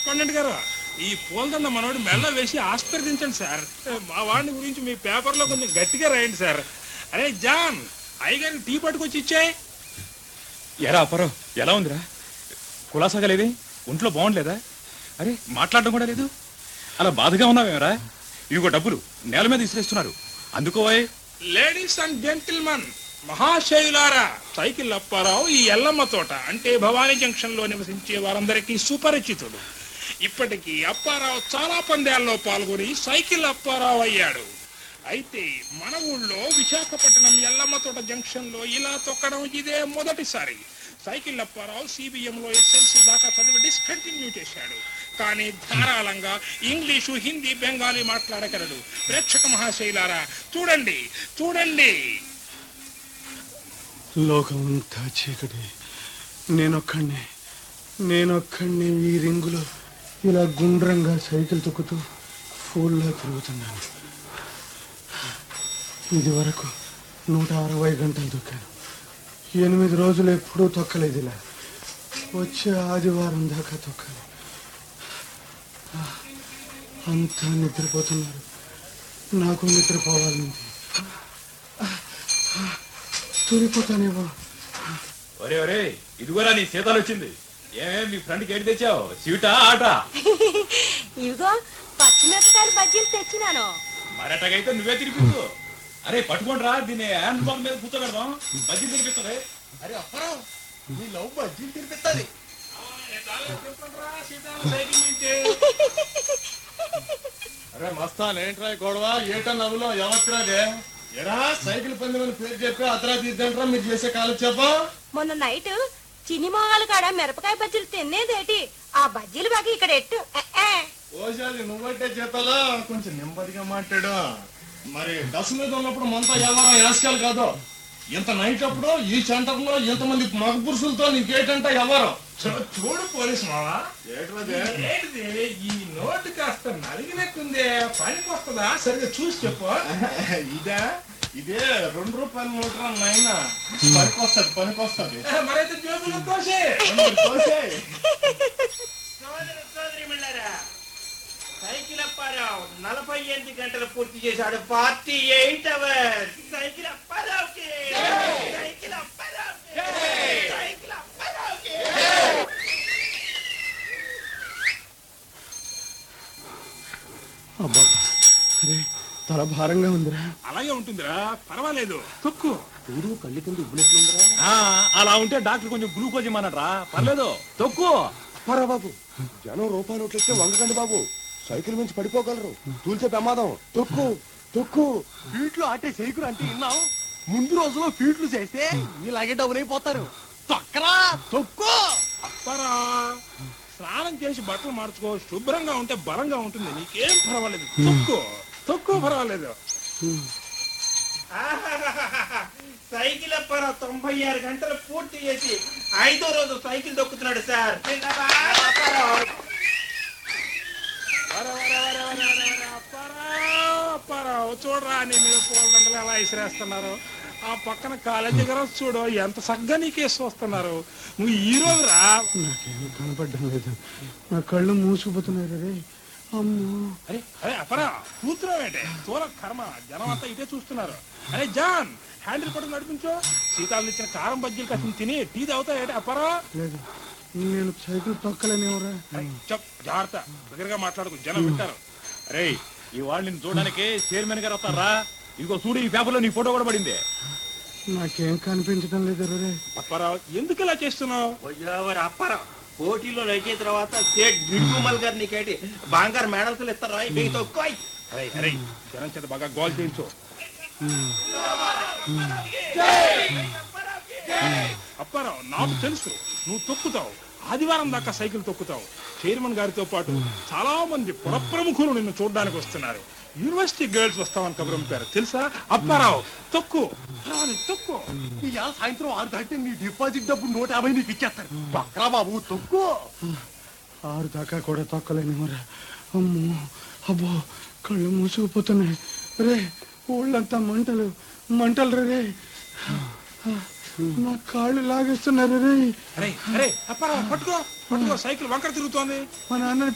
Correspondent గారు ఈ పూలదండ మనోడి మెల్ల వేసి ఆస్పర్దించండి సార్ మా వాడిని గురించి మీ పేపర్లో కొంచెం గట్టిగా రాయండి సార్ అరే జాన్ అయ్యగారికి టీ పట్టుకొచ్చి ఇచ్చాయి ఎరా అప్పరం ఎలా ఉందిరా కులాసాగా లేదే ఒంట్లో బాగుండలేదా అరే మాట్లాడడం కూడా లేదు అలా బాధగా ఉన్నావేమరా ఇవిగో డబ్బులు నేల మీద ఇసిరేస్తున్నారు అందుకోవాయ్ లేడీస్ అండ్ జెంటిల్మన్ మహాశయులారా సైకిల్ అప్పారావు ఈ ఎల్లమ్మ తోట అంటే భవానీ జంక్షన్ లో నివసించే వారందరికీ సుపరిచితుడు ఇప్పటికీ అప్పారావు చాలా పందేల్లో పాల్గొని సైకిల్ అప్పారావు అయ్యాడు అయితే మన ఊళ్ళో విశాఖపట్నం ఎల్లమ్మ తోట జంక్షన్ లో ఇలా తొక్కడం ఇదే మొదటిసారి సైకిల్ అప్పారావు సిబిఎం లో ఎస్ఎల్సి దాకా చదివి డిస్కంటిన్యూ చేశాడు కానీ ధారాళంగా ఇంగ్లీషు హిందీ బెంగాలీ మాట్లాడగలడు ప్రేక్షక మహాశైలారా చూడండి చూడండి లోకమంతా చీకటి నేనొక్కడిని నేనొక్కడిని ఈ రింగులో ఇలా గుండ్రంగా సైకిల్ తొక్కుతూ ఫూల్లా తిరుగుతున్నాను ఇది వరకు నూట అరవై గంటలు తొక్కాను ఎనిమిది రోజులు ఎప్పుడూ తొక్కలేదు ఇలా వచ్చే ఆదివారం దాకా తొక్కాను ఆ, అంతా నిద్రపోతున్నారు నాకు నిద్రపోవాలంది తూలిపోతానేమో ఒరే ఒరే ఇదిగోరా నీ సీతాలు వచ్చింది ఏమే మీ ఫ్రెండ్కి ఏంటి తెచ్చావు సీటా ఆట ఇదిగో పచ్చిమిరపకాయలు బజ్జీలు తెచ్చినాను మరటగైతే నువ్వే తినిపించు అరే పట్టుకోండిరా దీన్ని హ్యాండ్ బాల్ మీద కూర్చోబెడదాం బజ్జీ తినిపిస్తుంది అరే అప్పరా నీ లవ్ బజ్జీలు తినిపిస్తుంది అరే మస్తాన్ ఏంట్రా ఈ గొడవ ఏటా నవ్వులో ఎవత్రాదే ఎరా సైకిల్ పందెమని పేరు చెప్పి అతరా తీద్దంట్రా మీరు చేసే కాలక్షేపం మొన్న నైట్ చిన్ని మొగాలు కాడ మిరపకాయ బజ్జీలు తినేదేటి ఆ బజ్జీలు బాగా ఇక్కడ ఎట్టు ఏ, ఏ. ఓషాలి నువ్వంటే చేతాలా కొంచెం నెమ్మదిగా మాట్లాడు మరి దశ మీద ఉన్నప్పుడు మనతో ఎవరం యాసకాలు కాదు ఇంత నైట్ అప్పుడు ఈ సెంటర్ లో ఇంతమంది మగ పురుషులతో నీకేటంట ఎవరం చూడు పోలీస్ మావా ఏట్రాదే ఏంటిది ఈ నోటు కాస్త నలిగినట్టుందే పనికి వస్తుందా సరిగ్గా చూసి చెప్పు ఇదే ఇదే రెండు రూపాయల నోట్రా నాయన పనికొస్తది పనికొస్తది మరైతే జోబులు కోసే కోసేయ్. సోదర సోదరిమణులారా, సైకిల్ అప్పారావు నలభై ఎనిమిది గంటలు పూర్తి చేశాడు ఫార్టీ ఎయిట్ అవర్స్ సైకిల్ అప్పారావుకి సైకిల్ అప్పారావుకి సైకిల్ అప్పారావుకి అబ్బా అరే తల భారంగా ఉందిరా అలాగే ఉంటుందిరా పర్వాలేదు తొక్కు ఆ, అలా ఉంటే డాక్టర్ కొంచెం గ్లూకోజ్ ఇమ్మన్నాడ్రా పర్లేదు తొక్కు పరా బాబు జనం రూపాయి నోట్లు ఇస్తే వంగకండి బాబు సైకిల్ మించి పడిపోగలరు తూల్చే ప్రమాదం తొక్కు తొక్కు ఫీట్లు ఆటే సైకిల్ అంటే విన్నావు ముందు రోజులో ఫీట్లు చేస్తే ఇలాగే డబ్బులు అయిపోతారు తొక్కరా తొక్కు పరా స్నానం చేసి బట్టలు మార్చుకో శుభ్రంగా ఉంటే బలంగా ఉంటుంది నీకేం పర్వాలేదు తొక్కు తొక్కు పర్వాలేదు ఆహాహాహాహా. సైకిల్ అప్పారావు తొంభై ఆరు గంటలు పూర్తి చేసి ఐదో రోజు సైకిల్ దొక్కుతున్నాడు సార్ జిందాబాద్ అప్పారావు. వర, వర, వర, వర, వర, వర, అప్పారావు, అప్పారావు, చూడరా నీ మీద పూలదండలు ఎలా విసిరేస్తున్నారు ఆ పక్కన కాలేజీ దగ్గర చూడు ఎంత సగ్గా నీకేసి వస్తున్నారు నువ్వు ఈ రోజు రా నాకేమీ కనపడడం లేదు నా కళ్ళు మూసుకుపోతున్నాయి రే అమ్మో అరే అరే అపరా కూతురావేంటే తోల కర్మ జనం అంతా ఇటే చూస్తున్నారు అరే జాన్ హ్యాండిల్ పట్టుకు నడిపించు సీతాలు ఇచ్చిన కారం బజ్జీలు కాసిన తిని టీ తాగుతాయేంటి అపరా లేదు నేను సైకిల్ తొక్కలేనివరా చెప్ జాగ్రత్త దగ్గరగా మాట్లాడుకు జనం వింటారు రే ఈ వాళ్ళు నిన్ను చూడడానికి చైర్మన్ గారు వస్తారా ఇదిగో చూడు ఈ పేపర్లో నీ ఫోటో కూడా పడింది నాకేం కనిపించడం లేదు రే అప్పారావు ఎందుకు ఇలా చేస్తున్నావు పోయావరు అప్పారావు పోటీలో నెగ్గిన తర్వాత స్టేట్ బిడ్గుమల్ గారు నీకేటి బంగారు మెడల్స్ ఇస్తారా మీకు తొక్కోయ్ అరే అరే జనం చేత బాగా గోల్ చేయించు అప్పారావు నాకు తెలుసు నువ్వు తొక్కుతావు ఆదివారం దాకా సైకిల్ తొక్కుతావు చైర్మన్ గారితో పాటు చాలా మంది పుర ప్రముఖులు నిన్ను చూడడానికి వస్తున్నారు యూనివర్సిటీ గర్ల్స్ వస్తామని కబురు పంపారు తెలుసా అప్పారావు తొక్కు పర్వాలేదు, తొక్కు ఇవాళ సాయంత్రం ఆరు దాటితే నీ డిపాజిట్ డబ్బు నూట యాభై నీకు ఇచ్చేస్తారు తొక్కరా బాబు తొక్కు ఆరు దాకా కూడా తొక్కలేనివరా అమ్మో అబ్బో కళ్ళు మూసుకుపోతున్నాయి రే ఊళ్ళంతా మంటలు మంటలు రే నా కాళ్ళు లాగేస్తున్నారు రే అరే అరే అప్పారావు పట్టుకో పట్టుకో సైకిల్ వంకర తిరుగుతోంది మా నాన్న